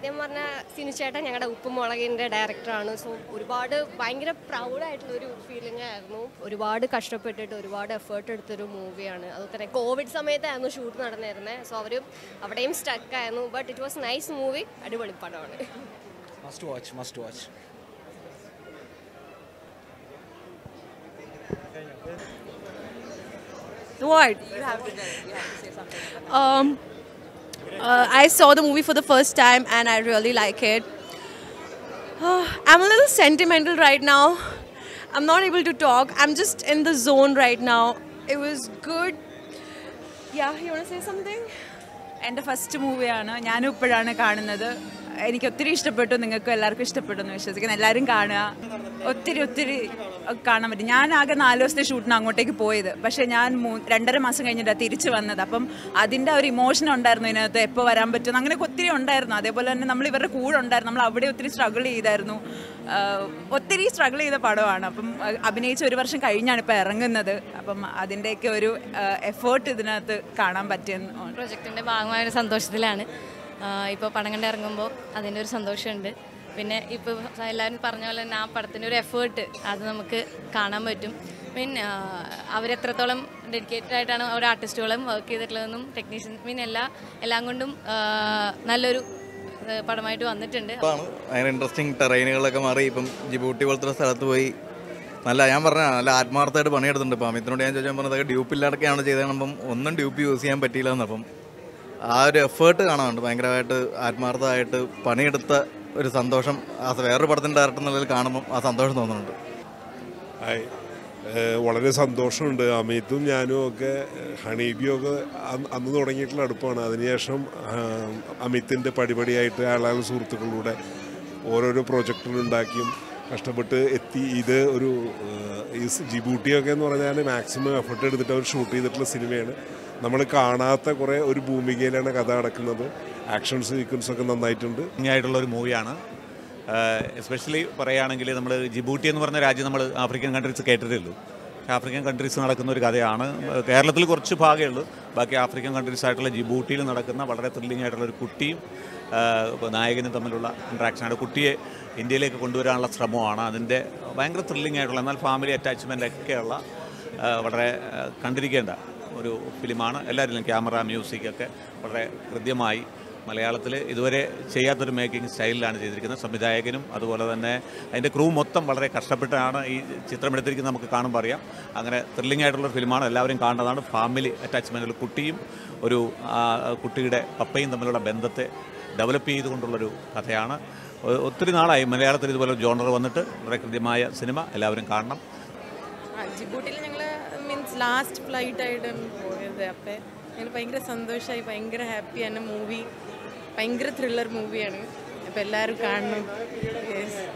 സത്യം പറഞ്ഞാൽ സിനുചേട്ടൻ ഞങ്ങളുടെ ഉപ്പുമുളകിൻ്റെ ഡയറക്ടറാണ് സോ ഒരുപാട് ഭയങ്കര പ്രൗഡായിട്ടുള്ള ഒരു ഫീലിംഗ് ആയിരുന്നു ഒരുപാട് കഷ്ടപ്പെട്ടിട്ട് ഒരുപാട് എഫേർട്ട് എടുത്തൊരു മൂവിയാണ് അതുപോലെ തന്നെ കോവിഡ് സമയത്തായിരുന്നു ഷൂട്ട് നടന്നിരുന്നത് സോ അവർ അവിടെയും സ്റ്റക്കായിരുന്നു but it was nice movie അടിപൊളി പടമാണ് must watch must watch What? Um, uh, I saw the movie for the first time and I really like it. Uh, I'm a little sentimental right now. I'm not able to talk. I'm just in the zone right now. It was good. Yeah, you want to say something? എൻ്റെ first മൂവിയാണ് ഞാനും ഇപ്പോഴാണ് കാണുന്നത് എനിക്ക് ഒത്തിരി ഇഷ്ടപ്പെട്ടു നിങ്ങൾക്കും എല്ലാവർക്കും ഇഷ്ടപ്പെട്ടു എന്ന് വിശ്വസിക്കുന്നു എല്ലാവരും കാണുക ഒത്തിരി ഒത്തിരി കാണാൻ പറ്റും ഞാൻ ആകെ നാല് ദിവസത്തെ ഷൂട്ടിന് അങ്ങോട്ടേക്ക് പോയത് പക്ഷേ ഞാൻ മൂ രണ്ടര മാസം കഴിഞ്ഞിട്ടാണ് തിരിച്ച് വന്നത് അപ്പം അതിൻ്റെ ഒരു ഇമോഷൻ ഉണ്ടായിരുന്നു ഇതിനകത്ത് എപ്പോൾ വരാൻ പറ്റും അങ്ങനെയൊക്കെ ഒത്തിരി ഉണ്ടായിരുന്നു അതേപോലെ തന്നെ നമ്മൾ ഇവരുടെ കൂടെ ഉണ്ടായിരുന്നു നമ്മൾ അവിടെ ഒത്തിരി സ്ട്രഗിൾ ചെയ്തായിരുന്നു ആഹ് ഒത്തിരി സ്ട്രഗിൾ ചെയ്ത പടമാണ് അപ്പം അഹ് അഭിനയിച്ച് ഒരു വർഷം കഴിഞ്ഞാണ് ഇപ്പോൾ ഇറങ്ങുന്നത് അപ്പം അതിൻ്റെയൊക്കെ ഒരു എഫേർട്ട് ഇതിനകത്ത് കാണാൻ പറ്റിയെന്ന് പ്രൊജക്റ്റിൻ്റെ ഭാഗമായ ഒരു സന്തോഷത്തിലാണ് ഇപ്പോൾ പടം കണ്ട് ഇറങ്ങുമ്പോൾ അതിൻ്റെ ഒരു സന്തോഷമുണ്ട് പിന്നെ ഇപ്പോൾ എല്ലാവരും പറഞ്ഞ പോലെ തന്നെ ആ പടത്തിൻ്റെ ഒരു എഫേർട്ട് അത് നമുക്ക് കാണാൻ പറ്റും മീൻ അവരെത്രത്തോളം ഡെഡിക്കേറ്റഡ് ആയിട്ടാണ് ഓരോ ആർട്ടിസ്റ്റുകളും വർക്ക് ചെയ്തിട്ടുള്ളതെന്നും ടെക്നീഷ്യൻസ് മീൻ എല്ലാ എല്ലാം കൊണ്ടും ആ, നല്ലൊരു ആ, പടമായിട്ട് വന്നിട്ടുണ്ട് ആണ് ഭയങ്കര ഇൻട്രസ്റ്റിംഗ് ടെറൈനുകളൊക്കെ മാറി ഇപ്പം ജിബൂട്ടി പോലത്തെ ഒരു സ്ഥലത്ത് പോയി നല്ല ഞാൻ പറഞ്ഞ നല്ല ആത്മാർത്ഥമായിട്ട് പണിയെടുത്തിട്ടുണ്ട് ഇപ്പം അമിത്തിനോട് ഞാൻ ചോദിച്ചാൽ പറഞ്ഞത് ഡ്യൂപ്പ് ഇല്ലാതൊക്കെയാണ് ചെയ്തത് അപ്പം ഒന്നും ഡ്യൂപ്പ് യൂസ് ചെയ്യാൻ പറ്റിയില്ല എന്നപ്പം ആ ഒരു എഫേർട്ട് കാണാനുണ്ട് ഭയങ്കരമായിട്ട് ആത്മാർത്ഥമായിട്ട് പണിയെടുത്ത ഒരു സന്തോഷം ആ വേറൊരു പടത്തിൻ്റെ ഡയറക്ടർ എന്നുള്ളതിൽ കാണുമ്പം ആ സന്തോഷം തോന്നുന്നുണ്ട് ഹായ് ഏഹ് വളരെ സന്തോഷമുണ്ട് അമിതും ഞാനും ഒക്കെ ഹണീബിയും ഒക്കെ അന്ന് അന്ന് തുടങ്ങിയിട്ടുള്ള അടുപ്പാണ് അതിനുശേഷം ആഹ്, അമിത്തിൻ്റെ പടിപടിയായിട്ട് അയാളാൾ സുഹൃത്തുക്കളിലൂടെ ഓരോരോ പ്രോജക്റ്റുകളുണ്ടാക്കിയും കഷ്ടപ്പെട്ട് എത്തി ഇത് ഒരു ഏഹ്, ഈ ജിബൂട്ടിയൊക്കെ എന്ന് പറഞ്ഞാൽ മാക്സിമം എഫർട്ട് എടുത്തിട്ട് അവർ ഷൂട്ട് ചെയ്തിട്ടുള്ള സിനിമയാണ് നമ്മൾ കാണാത്ത കുറേ ഒരു ഭൂമികയിലാണ് കഥ നടക്കുന്നത് ആക്ഷൻ സീക്വൻസ് ഒക്കെ നന്നായിട്ടുണ്ട് ആയിട്ടുള്ള ഒരു മൂവിയാണ് എസ്പെഷ്യലി പറയുകയാണെങ്കിൽ നമ്മൾ ജിബൂട്ടി എന്ന് പറഞ്ഞ രാജ്യം നമ്മൾ ആഫ്രിക്കൻ കൺട്രീസ് കേട്ടിട്ടേ ഉള്ളൂ പക്ഷേ ആഫ്രിക്കൻ കൺട്രീസ് നടക്കുന്ന ഒരു കഥയാണ് കേരളത്തിൽ കുറച്ച് ഭാഗമേ ഉള്ളൂ ബാക്കി ആഫ്രിക്കൻ കൺട്രീസ് ആയിട്ടുള്ള ജിബൂട്ടിയിൽ നടക്കുന്ന വളരെ ത്രില്ലിംഗ് ആയിട്ടുള്ള ഒരു കുട്ടിയും ആ, ഇപ്പൊ നായകനും തമ്മിലുള്ള ഇൻട്രാക്ഷനാണ് കുട്ടിയെ ഇന്ത്യയിലേക്ക് കൊണ്ടുവരാനുള്ള ശ്രമമാണ് അതിൻ്റെ ഭയങ്കര ത്രില്ലിംഗ് ആയിട്ടുള്ള എന്നാൽ ഫാമിലി അറ്റാച്ച്മെൻ്റ് ഒക്കെയുള്ള ആ, വളരെ ആ, കണ്ടിരിക്കേണ്ട ഒരു ഫിലിമാണ് എല്ലാവരിലും ക്യാമറ മ്യൂസിക് ഒക്കെ വളരെ ഹൃദ്യമായി മലയാളത്തിൽ ഇതുവരെ ചെയ്യാത്തൊരു മേക്കിംഗ് സ്റ്റൈലിലാണ് ചെയ്തിരിക്കുന്നത് സംവിധായകനും അതുപോലെ തന്നെ അതിൻ്റെ ക്രൂ മൊത്തം വളരെ കഷ്ടപ്പെട്ടാണ് ഈ ചിത്രം എടുത്തിരിക്കുന്നത് നമുക്ക് കാണുമ്പോൾ അറിയാം അങ്ങനെ ത്രില്ലിംഗ് ആയിട്ടുള്ള ഫിലിമാണ് എല്ലാവരും കാണേണ്ടതാണ് ഫാമിലി അറ്റാച്ച്മെൻറ്റുകൾ കുട്ടിയും ഒരു ആ, കുട്ടിയുടെ പപ്പയും തമ്മിലുള്ള ബന്ധത്തെ ഡെവലപ്പ് ചെയ്തുകൊണ്ടുള്ളൊരു കഥയാണ് ഒ- ഒത്തിരി നാളായി മലയാളത്തിൽ ഇതുപോലെ ജോണർ വന്നിട്ട് വളരെ കൃത്യമായ സിനിമ എല്ലാവരും കാണണം ജിബൂട്ടിയിൽ ഞങ്ങൾ മീൻസ് ലാസ്റ്റ് ഫ്ലൈറ്റ് ആയിട്ടാണ് പോയത് അപ്പം ഞങ്ങൾ ഭയങ്കര സന്തോഷമായി ഭയങ്കര ഹാപ്പിയാണ് മൂവി ഭയങ്കര ത്രില്ലർ മൂവിയാണ് അപ്പം എല്ലാവരും കാണണം Yes.